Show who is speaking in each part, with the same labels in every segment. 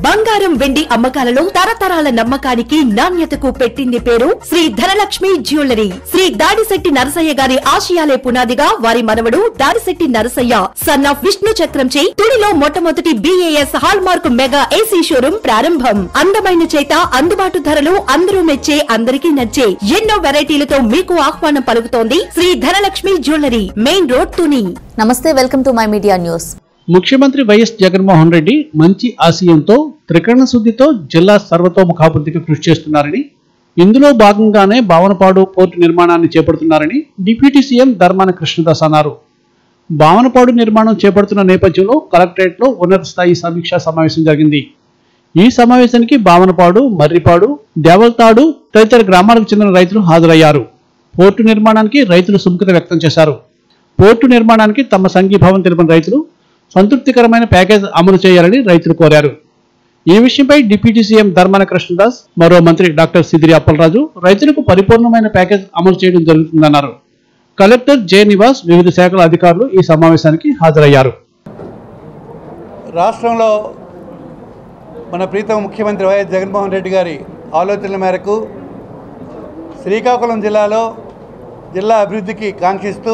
Speaker 1: బంగారం వెండి అమ్మకాలలో తరతరాల నమ్మకానికి నాణ్యతకు పెట్టింది పేరు శ్రీ ధనలక్ష్మి జ్యువెలరీ శ్రీ దాడిశెట్టి నరసయ్య గారి ఆశయాలే పునాదిగా వారి మనవడు దాడిశెట్టి నరసయ్య సన్ ఆఫ్ విష్ణు చక్రంచే తుడిలో మొట్టమొదటి BIS hallmark mega AC showroom ప్రారంభం అందమైన చేత అందుబాటు ధరలు అందరూ మెచ్చే అందరికీ నచ్చే ఎన్నో వెరైటీలతో మీకు ఆహ్వానం పలుకుతోంది Shri Dhanalakshmi jewellery main road Tuni
Speaker 2: నమస్తే welcome to my media news
Speaker 3: ముఖ్యమంత్రి వైఎస్ జగన్మోహన్ రెడ్డి మంచి ఆశయంతో త్రికరణ శుద్ధితో జిల్లా సర్వతోముఖాభివృద్ధికి కృషి చేస్తున్నారని ఇందులో భాగంగానే భావనపాడు పోర్టు నిర్మాణాన్ని చేపడుతున్నారని డిప్యూటీ సీఎం ధర్మాన కృష్ణదాస్ అన్నారు భావనపాడు నిర్మాణం చేపడుతున్న నేపథ్యంలో కలెక్టరేట్లో ఉన్నత స్థాయి సమీక్షా సమావేశం జరిగింది ఈ సమావేశానికి భావనపాడు మర్రిపాడు దేవల్తాడు తదితర గ్రామాలకు చెందిన రైతులు హాజరయ్యారు పోర్టు నిర్మాణానికి రైతులు సుముఖత వ్యక్తం చేశారు పోర్టు నిర్మాణానికి తమ సంఘీభావం తెలిపిన రైతులు సంతృప్తికరమైన ప్యాకేజ్ అమలు చేయాలని రైతులు కోరారు ఈ విషయంపై డిప్యూటీ సీఎం ధర్మాన కృష్ణదాస్ మరో మంత్రి డాక్టర్ సిదిరి అప్పలరాజు రైతులకు పరిపూర్ణమైన ప్యాకేజ్ అమలు చేయడం జరుగుతుందన్నారు కలెక్టర్ జె నివాస్ వివిధ శాఖల అధికారులు ఈ సమావేశానికి హాజరయ్యారు
Speaker 4: రాష్ట్రంలో మన ప్రీతమ ముఖ్యమంత్రి వైఎస్ జగన్మోహన్ రెడ్డి గారి ఆలోచనల మేరకు శ్రీకాకుళం జిల్లాలో జిల్లా అభివృద్ధికి కాంక్షిస్తూ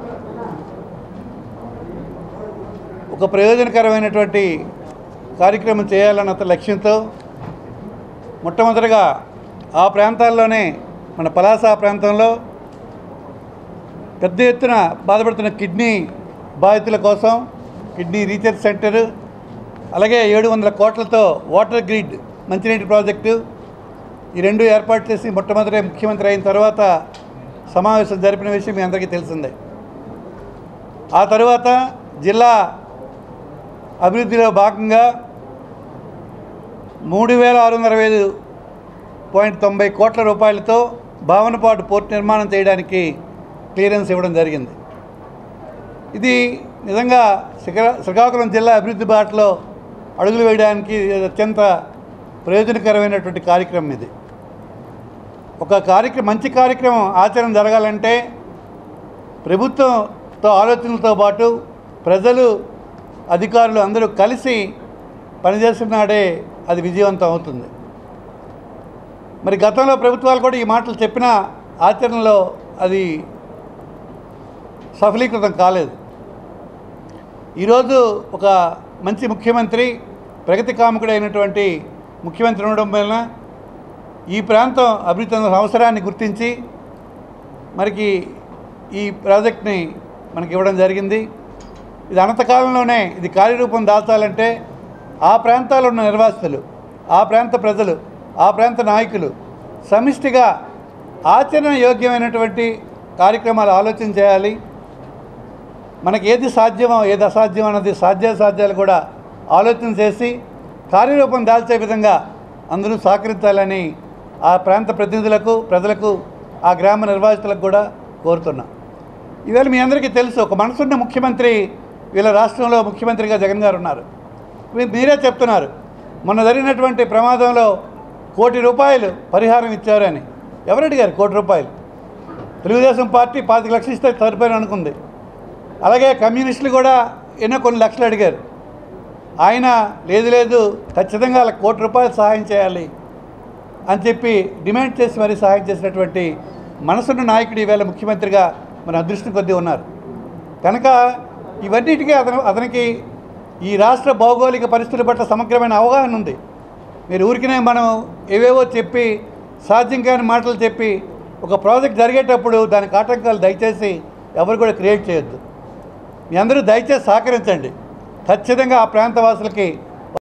Speaker 4: ఒక ప్రయోజనకరమైనటువంటి కార్యక్రమం చేయాలన్న అతని లక్ష్యంతో మొట్టమొదటిగా ఆ ప్రాంతాల్లోనే మన పలాస ప్రాంతంలో పెద్ద ఎత్తున బాధపడుతున్న కిడ్నీ బాధితుల కోసం కిడ్నీ రీసెర్చ్ సెంటర్ అలాగే ఏడు వందల కోట్లతో వాటర్ గ్రిడ్ మంచినీటి ప్రాజెక్టు ఈ రెండు ఏర్పాటు చేసి మొట్టమొదటి ముఖ్యమంత్రి అయిన తర్వాత సమావేశం జరిపిన విషయం మీ అందరికీ తెలిసిందే ఆ తర్వాత జిల్లా అభివృద్ధిలో భాగంగా మూడు వేల ఆరు వందల అరవై ఐదు పాయింట్ తొంభై కోట్ల రూపాయలతో భావనపాటు పోర్ట్ నిర్మాణం చేయడానికి క్లియరెన్స్ ఇవ్వడం జరిగింది ఇది నిజంగా శ్రీకా శ్రీకాకుళం జిల్లా అభివృద్ధి బాటలో అడుగులు వేయడానికి అత్యంత ప్రయోజనకరమైనటువంటి కార్యక్రమం ఇది ఒక కార్యక్రమం మంచి కార్యక్రమం ఆచరణ జరగాలంటే ప్రభుత్వంతో ఆలోచనలతో పాటు ప్రజలు అధికారులు అందరూ కలిసి పనిచేస్తున్నాడే అది విజయవంతం అవుతుంది మరి గతంలో ప్రభుత్వాలు కూడా ఈ మాటలు చెప్పినా ఆచరణలో అది సఫలీకృతం కాలేదు ఈరోజు ఒక మంచి ముఖ్యమంత్రి ప్రగతి కాముకుడైనటువంటి ముఖ్యమంత్రి ఉండడం వలన ఈ ప్రాంతం అభివృద్ధి చెందిన అవసరాన్ని గుర్తించి మనకి ఈ ప్రాజెక్ట్ని మనకి ఇవ్వడం జరిగింది ఇది అనంతకాలంలోనే ఇది కార్యరూపం దాల్చాలంటే ఆ ప్రాంతాల్లో ఉన్న నిర్వాసితులు ఆ ప్రాంత ప్రజలు ఆ ప్రాంత నాయకులు సమిష్టిగా ఆచరణ యోగ్యమైనటువంటి కార్యక్రమాలు ఆలోచన చేయాలి మనకి ఏది సాధ్యమో ఏది అసాధ్యం అన్నది సాధ్యాసాధ్యాలు కూడా ఆలోచన చేసి కార్యరూపం దాల్చే విధంగా అందరూ సహకరించాలని ఆ ప్రాంత ప్రతినిధులకు ప్రజలకు ఆ గ్రామ నిర్వాసితులకు కూడా కోరుతున్నా ఇవాళ మీ అందరికీ తెలుసు ఒక మనసున్న ముఖ్యమంత్రి వీళ్ళ రాష్ట్రంలో ముఖ్యమంత్రిగా జగన్ గారు ఉన్నారు మీ- మీరే చెప్తున్నారు మొన్న జరిగినటువంటి ప్రమాదంలో కోటి రూపాయలు పరిహారం ఇచ్చారని ఎవరు అడిగారు కోటి రూపాయలు తెలుగుదేశం పార్టీ పాతిక లక్షలు ఇస్తే సరిపోయిన అనుకుంది అలాగే కమ్యూనిస్టులు కూడా ఎన్నో కొన్ని లక్షలు అడిగారు ఆయన లేదు లేదు ఖచ్చితంగా వాళ్ళకి కోటి రూపాయలు సహాయం చేయాలి అని చెప్పి డిమాండ్ చేసి మరీ సహాయం చేసినటువంటి మనసున్న నాయకుడు ఈవేళ ముఖ్యమంత్రిగా మన అదృష్టం కొద్దీ ఉన్నారు కనుక ఇవన్నిటికీ అతను అతనికి ఈ రాష్ట్ర భౌగోళిక పరిస్థితుల పట్ల సమగ్రమైన అవగాహన ఉంది మీరు ఊరికినే మనం ఏవేవో చెప్పి సాధ్యం కాని మాటలు చెప్పి ఒక ప్రాజెక్ట్ జరిగేటప్పుడు దానికి ఆటంకాలు దయచేసి ఎవరు కూడా క్రియేట్ చేయొద్దు మీ అందరూ దయచేసి సహకరించండి ఖచ్చితంగా ఆ ప్రాంత వాసులకి